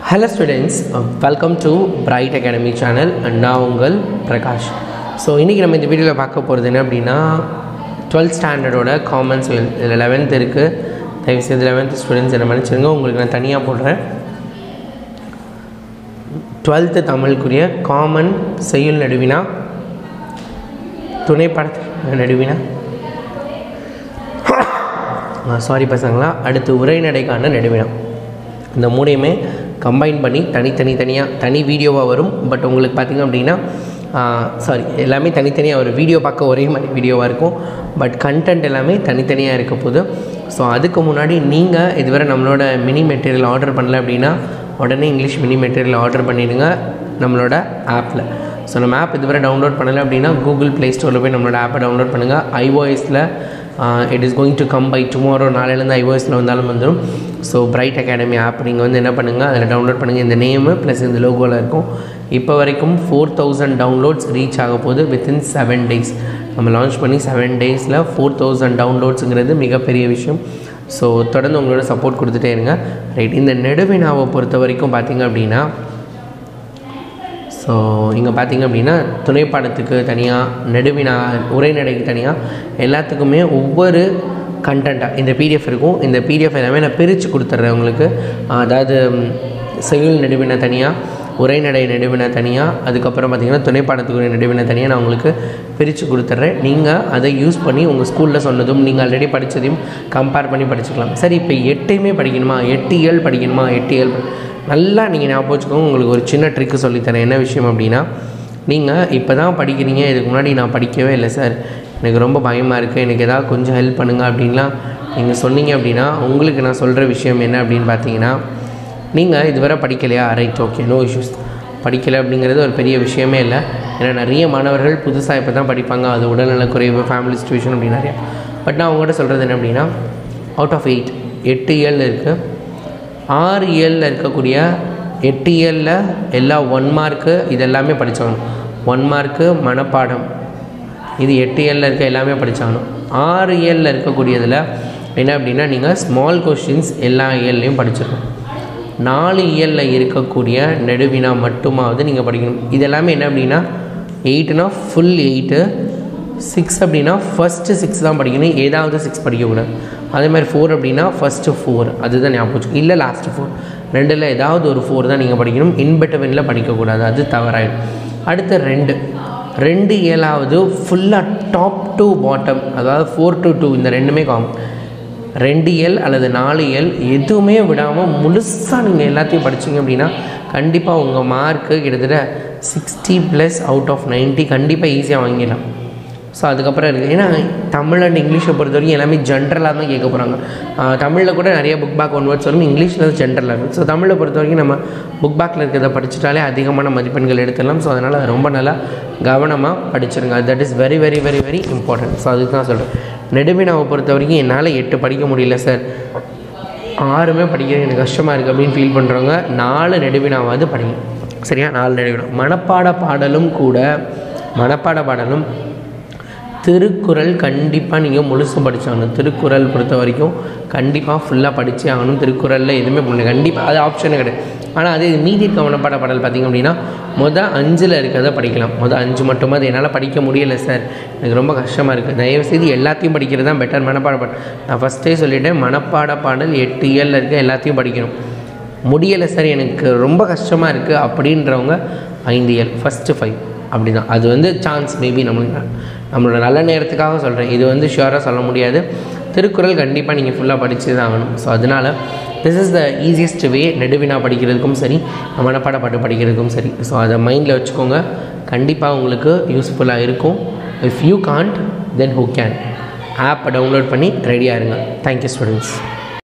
hello students welcome to bright academy channel நான் உங்கள் Prakash so இன்றைக்கி நம்ம இந்த வீடியோவில் பார்க்க போகிறது என்ன அப்படின்னா டுவெல்த் ஸ்டாண்டர்டோட காமன்ஸ் இதில் லெவன்த் இருக்குது தயவுசெய்து லெவன்த் ஸ்டூடெண்ட்ஸ் என்ன மன்னிச்சிருங்க உங்களுக்கு நான் தனியாக போடுறேன் டுவெல்த்து தமிழுக்குரிய காமன் செய்யுள் நடுவினா துணை படத்து நடுவினா சாரி பசங்களா அடுத்து உரைநடைக்கான நடுவினா இந்த மூணையுமே கம்பைன் பண்ணி தனித்தனி தனியாக தனி வீடியோவாக வரும் பட் உங்களுக்கு பார்த்திங்க அப்படின்னா சாரி எல்லாமே தனித்தனியாக ஒரு வீடியோ பார்க்க ஒரே மாதிரி வீடியோவாக இருக்கும் பட் கண்டென்ட் எல்லாமே தனித்தனியாக இருக்க போது ஸோ அதுக்கு முன்னாடி நீங்கள் இதுவரை நம்மளோட மினி மெட்டீரியல் ஆர்டர் பண்ணல அப்படின்னா உடனே இங்கிலீஷ் மினி மெட்டீரியல் ஆர்டர் பண்ணிடுங்க நம்மளோட ஆப்பில் ஸோ நம்ம ஆப் இதுவரை டவுன்லோட் பண்ணலை அப்படின்னா கூகுள் ப்ளே ஸ்டோரில் போய் நம்மளோட ஆப்பை டவுன்லோட் பண்ணுங்கள் ஐஓஎஸில் it is going to come by tomorrow நாளையிலேருந்து ஐஓஎஸில் வந்தாலும் வந்துடும் ஸோ பிரைட் அகாடமி ஆப் நீங்கள் வந்து என்ன பண்ணுங்கள் அதில் டவுன்லோட் பண்ணுங்கள் இந்த நேமு ப்ளஸ் இந்த லோகோவில் இருக்கும் இப்போ வரைக்கும் ஃபோர் தௌசண்ட் டவுன்லோட்ஸ் ரீச் ஆக போகுது வித்தின் செவன் டேஸ் நம்ம லான்ச் பண்ணி செவன் டேஸில் ஃபோர் தௌசண்ட் டவுன்லோட்ஸுங்கிறது மிகப்பெரிய விஷயம் ஸோ தொடர்ந்து உங்களோட சப்போர்ட் கொடுத்துட்டே இருங்க ரைட் இந்த நெடுவினாவை பொறுத்த வரைக்கும் பார்த்திங்க அப்படின்னா ஸோ இங்கே பார்த்திங்க அப்படின்னா துணைப்பாடத்துக்கு தனியாக நெடுவினா உரைநடைக்கு தனியாக எல்லாத்துக்குமே ஒவ்வொரு கண்டென்ட்டாக இந்த பிடிஎஃப் இருக்கும் இந்த பிடிஎஃப் எல்லாமே நான் பிரித்து கொடுத்துட்றேன் உங்களுக்கு அதாவது செயல் நெடுவினை தனியாக உரைநடை நெடுவினை தனியாக அதுக்கப்புறம் பார்த்திங்கன்னா துணைப்பாடத்துக்குரிய நெடுவினை தனியாக நான் உங்களுக்கு பிரித்து கொடுத்துட்றேன் நீங்கள் அதை யூஸ் பண்ணி உங்கள் ஸ்கூலில் சொன்னதும் நீங்கள் ஆல்ரெடி படித்ததையும் கம்பேர் பண்ணி படிச்சுக்கலாம் சரி இப்போ எட்டையுமே படிக்கணுமா எட்டு இயல் படிக்கணுமா எட்டு இயல் நல்லா நீங்கள் ஞாபகம் வச்சுக்கோங்க உங்களுக்கு ஒரு சின்ன ட்ரிக்கு சொல்லித்தரேன் என்ன விஷயம் அப்படின்னா நீங்கள் இப்போ தான் படிக்கிறீங்க இதுக்கு முன்னாடி நான் படிக்கவே இல்லை சார் எனக்கு ரொம்ப பயமாக இருக்குது எனக்கு எதாவது கொஞ்சம் ஹெல்ப் பண்ணுங்கள் அப்படின்லாம் நீங்கள் சொன்னீங்க அப்படின்னா உங்களுக்கு நான் சொல்கிற விஷயம் என்ன அப்படின்னு பார்த்தீங்கன்னா நீங்கள் இதுவரை படிக்கலையா ரைட் ஓகே நோ இஷ்யூஸ் படிக்கலை அப்படிங்கிறது ஒரு பெரிய விஷயமே இல்லை ஏன்னா நிறைய மாணவர்கள் புதுசாக இப்போ தான் படிப்பாங்க அது உடல்நலக்குறைவு ஃபேமிலி சுச்சுவேஷன் அப்படி நிறையா பட் நான் உங்கள்கிட்ட சொல்கிறது என்ன அப்படின்னா அவுட் ஆஃப் எயிட் எட்டு இயல் இருக்குது ஆறு இயலில் இருக்கக்கூடிய எட்டு இயலில் எல்லா ஒன் மார்க்கு இது எல்லாமே படித்தாகணும் ஒன் மார்க்கு மனப்பாடம் இது எட்டு இயலில் இருக்க எல்லாமே படித்தாகணும் ஆறு இயலில் இருக்கக்கூடியதில் என்ன அப்படின்னா நீங்கள் ஸ்மால் கொஷின்ஸ் எல்லா இயல்லையும் படிச்சிடணும் நாலு இயலில் இருக்கக்கூடிய நெடுவினா மட்டுமாவது நீங்கள் படிக்கணும் இது எல்லாமே என்ன அப்படின்னா எயிட்டுனா ஃபுல் எயிட்டு சிக்ஸ் அப்படின்னா ஃபஸ்ட்டு சிக்ஸ் தான் படிக்கணும் ஏதாவது சிக்ஸ் படிக்கக்கூடாது அதே மாதிரி ஃபோர் அப்படின்னா ஃபஸ்ட்டு ஃபோர் அதுதான் ஞாபகம் வச்சுக்கணும் இல்லை லாஸ்ட்டு ஃபோர் ரெண்டில் ஏதாவது ஒரு ஃபோர் தான் நீங்கள் படிக்கணும் இன்பிட்டவனில் படிக்கக்கூடாது அது தவறாயிடும் அடுத்து ரெண்டு ரெண்டு ஏழாவது ஃபுல்லாக டாப் டு பாட்டம் அதாவது ஃபோர் டு டூ இந்த ரெண்டுமே காமன் ரெண்டு இயல் அல்லது நாலு இயல் எதுவுமே விடாமல் முழுசாக நீங்கள் எல்லாத்தையும் படிச்சிங்க அப்படின்னா கண்டிப்பாக உங்கள் மார்க்கு கிட்டத்தட்ட sixty plus out of ninety கண்டிப்பாக ஈஸியாக வாங்கிடலாம் ஸோ அதுக்கப்புறம் இருக்குது ஏன்னா தமிழ் அண்ட் இங்கிலீஷை பொறுத்த வரைக்கும் எல்லாமே ஜென்ரலாக தான் கேட்க போகிறாங்க தமிழில் கூட நிறைய புக் பேக் ஒன் வேர்ட்ஸ் வரும் இங்கிலீஷில் ஜென்ரலாக இருக்கும் ஸோ தமிழை பொறுத்த வரைக்கும் நம்ம புக் பேக்கில் இருக்கிறத படிச்சிட்டாலே அதிகமான மதிப்பெண்கள் எடுத்துடலாம் ஸோ அதனால் ரொம்ப நல்லா கவனமாக படிச்சிருங்க that is very very very very important so அதுக்கு தான் சொல்கிறேன் நெடுவினாவை பொறுத்த வரைக்கும் என்னால் எட்டு படிக்க முடியல சார் ஆறுமே படிக்கிறது எனக்கு கஷ்டமாக இருக்குது அப்படின்னு ஃபீல் பண்ணுறவங்க நாலு நெடுவினாவது படிங்க சரியா நாலு நெடுவினா மனப்பாட பாடலும் கூட மனப்பாட பாடலும் திருக்குறள் கண்டிப்பாக நீங்கள் முழுசும் படித்தாகணும் திருக்குறள் பொறுத்த வரைக்கும் கண்டிப்பாக ஃபுல்லாக படித்தே ஆகணும் திருக்குறளில் எதுவுமே பண்ணல கண்டிப்பாக அது ஆப்ஷனே கிடையாது ஆனால் அதே மீதி இருக்க மனப்பாட பாடல் பார்த்திங்க அப்படின்னா மொதல் அஞ்சில் இருக்கிறத படிக்கலாம் மொதல் அஞ்சு மட்டும் அது என்னால் படிக்க முடியலை சார் எனக்கு ரொம்ப கஷ்டமாக இருக்குது தயவுசெய்து எல்லாத்தையும் படிக்கிறது தான் பெட்டர் மனப்பாட பாடல் நான் ஃபஸ்ட்டே சொல்லிவிட்டேன் மனப்பாட பாடல் எட்டு இயலில் இருக்க எல்லாத்தையும் படிக்கணும் முடியலை சார் எனக்கு ரொம்ப கஷ்டமாக இருக்குது அப்படின்றவங்க ஐந்து இயல் ஃபஸ்ட்டு ஃபைவ் அப்படி தான் அது வந்து சான்ஸ் மேபி நம்மளுக்கு நம்மளோட நல்ல நேரத்துக்காக சொல்கிறேன் இது வந்து ஷுவராக சொல்ல முடியாது திருக்குறள் கண்டிப்பாக நீங்கள் ஃபுல்லாக படித்து தான் ஆகணும் ஸோ அதனால் this is the easiest way நெடுவினா படிக்கிறதுக்கும் சரி மனப்பாட பாட்டு படிக்கிறதுக்கும் சரி ஸோ அதை மைண்டில் வச்சுக்கோங்க கண்டிப்பாக உங்களுக்கு யூஸ்ஃபுல்லாக இருக்கும் if you can't then who can ஆப்பை டவுன்லோட் பண்ணி ரெடியாக இருங்க தேங்க்யூ ஸ்டூடெண்ட்ஸ்